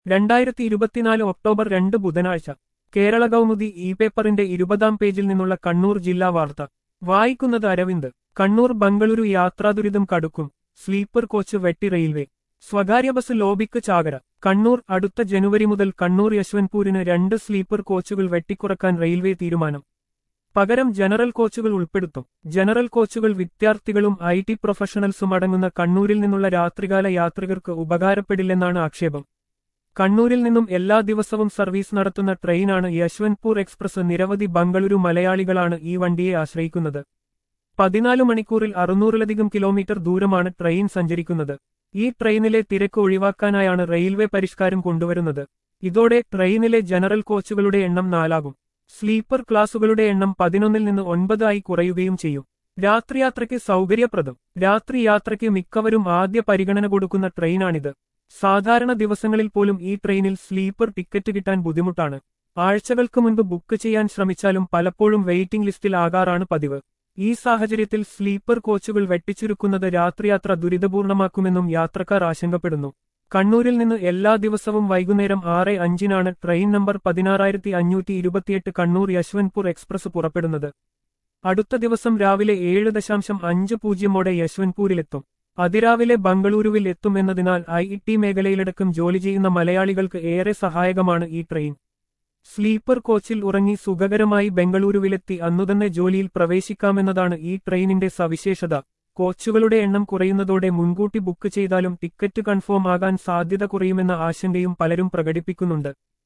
രണ്ടായിരത്തി ഇരുപത്തിനാല് ഒക്ടോബർ രണ്ട് ബുധനാഴ്ച കേരള കൗമുദി ഇ പേപ്പറിന്റെ ഇരുപതാം പേജിൽ നിന്നുള്ള കണ്ണൂർ ജില്ലാ വാർത്ത വായിക്കുന്നത് അരവിന്ദ് കണ്ണൂർ ബംഗളൂരു യാത്രാദുരിതം കടുക്കും സ്ലീപ്പർ കോച്ച് വെട്ടി റെയിൽവേ സ്വകാര്യ ബസ് ലോബിക്ക് ചാകര കണ്ണൂർ അടുത്ത ജനുവരി മുതൽ കണ്ണൂർ യശ്വന്ത്പൂരിന് രണ്ട് സ്ലീപ്പർ കോച്ചുകൾ വെട്ടിക്കുറക്കാൻ റെയിൽവേ തീരുമാനം പകരം ജനറൽ കോച്ചുകൾ ഉൾപ്പെടുത്തും ജനറൽ കോച്ചുകൾ വിദ്യാർത്ഥികളും ഐ ടി പ്രൊഫഷണൽസും അടങ്ങുന്ന കണ്ണൂരിൽ നിന്നുള്ള രാത്രികാല യാത്രികർക്ക് ഉപകാരപ്പെടില്ലെന്നാണ് ആക്ഷേപം കണ്ണൂരിൽ നിന്നും എല്ലാ ദിവസവും സർവീസ് നടത്തുന്ന ട്രെയിനാണ് യശ്വന്ത്പൂർ എക്സ്പ്രസ് നിരവധി ബംഗളൂരു മലയാളികളാണ് ഈ വണ്ടിയെ ആശ്രയിക്കുന്നത് പതിനാല് മണിക്കൂറിൽ അറുന്നൂറിലധികം കിലോമീറ്റർ ദൂരമാണ് ട്രെയിൻ സഞ്ചരിക്കുന്നത് ഈ ട്രെയിനിലെ തിരക്ക് ഒഴിവാക്കാനായാണ് റെയിൽവേ പരിഷ്കാരം കൊണ്ടുവരുന്നത് ഇതോടെ ട്രെയിനിലെ ജനറൽ കോച്ചുകളുടെ എണ്ണം നാലാകും സ്ലീപ്പർ ക്ലാസുകളുടെ എണ്ണം പതിനൊന്നിൽ നിന്ന് ഒൻപതായി കുറയുകയും ചെയ്യും രാത്രിയാത്രയ്ക്ക് സൗകര്യപ്രദം രാത്രി യാത്രയ്ക്ക് മിക്കവരും ആദ്യ പരിഗണന കൊടുക്കുന്ന ട്രെയിനാണിത് സാധാരണ ദിവസങ്ങളിൽ പോലും ഈ ട്രെയിനിൽ സ്ലീപ്പർ ടിക്കറ്റ് കിട്ടാൻ ബുദ്ധിമുട്ടാണ് ആഴ്ചകൾക്ക് മുൻപ് ബുക്ക് ചെയ്യാൻ ശ്രമിച്ചാലും പലപ്പോഴും വെയിറ്റിംഗ് ലിസ്റ്റിൽ ആകാറാണ് പതിവ് ഈ സാഹചര്യത്തിൽ സ്ലീപ്പർ കോച്ചുകൾ വെട്ടിച്ചുരുക്കുന്നത് രാത്രിയാത്ര ദുരിതപൂർണമാക്കുമെന്നും യാത്രക്കാർ ആശങ്കപ്പെടുന്നു കണ്ണൂരിൽ നിന്ന് എല്ലാ ദിവസവും വൈകുന്നേരം ആറ് അഞ്ചിനാണ് ട്രെയിൻ നമ്പർ പതിനാറായിരത്തി അഞ്ഞൂറ്റി ഇരുപത്തിയെട്ട് കണ്ണൂർ യശ്വന്ത്പൂർ എക്സ്പ്രസ് പുറപ്പെടുന്നത് അടുത്ത ദിവസം രാവിലെ ഏഴ് ദശാംശം അഞ്ച് പൂജ്യമോടെ യശ്വന്ത്പൂരിലെത്തും അതിരാവിലെ ബംഗളൂരുവിൽ എത്തുമെന്നതിനാൽ ഐ ടി മേഖലയിലടക്കം ജോലി ചെയ്യുന്ന മലയാളികൾക്ക് ഏറെ സഹായകമാണ് ഈ ട്രെയിൻ സ്ലീപ്പർ കോച്ചിൽ ഉറങ്ങി സുഖകരമായി ബംഗളൂരുവിലെത്തി അന്നുതന്നെ ജോലിയിൽ പ്രവേശിക്കാമെന്നതാണ് ഈ ട്രെയിനിന്റെ സവിശേഷത കോച്ചുകളുടെ എണ്ണം കുറയുന്നതോടെ മുൻകൂട്ടി ബുക്ക് ചെയ്താലും ടിക്കറ്റ് കൺഫേം ആകാൻ സാധ്യത കുറയുമെന്ന ആശങ്കയും പലരും പ്രകടിപ്പിക്കുന്നുണ്ട്